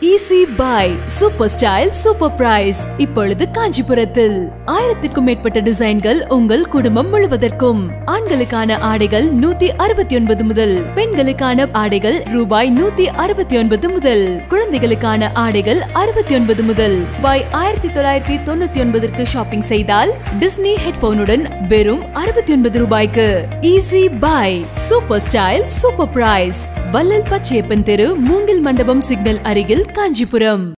easy buy super style super price இப்பொழுது காஞ்சிபுரத்தில் ஆயிரத்திற்கும் மேற்பட்ட டிசைன்கள் உங்கள் குடும்பம் முழுவதற்கும் ஆண்களுக்கான ஆடைகள் நூத்தி அறுபத்தி ஒன்பது முதல் பெண்களுக்கான ஆடைகள் ரூபாய் நூத்தி அறுபத்தி ஒன்பது முதல் குழந்தைகளுக்கான ஆடைகள் அறுபத்தி ஒன்பது முதல் ரூபாய் ஆயிரத்தி தொள்ளாயிரத்தி தொண்ணூத்தி ஒன்பதற்கு ஷாப்பிங் செய்தால் டிஸ்னி ஹெட்போனுடன் வெறும் அறுபத்தி ஒன்பது ரூபாய்க்கு easy buy super style super price Vallal Pachaiyappan தெரு மூங்கில் மண்டபம் சிக்னல் அருகில் காஞ்சிபுரம்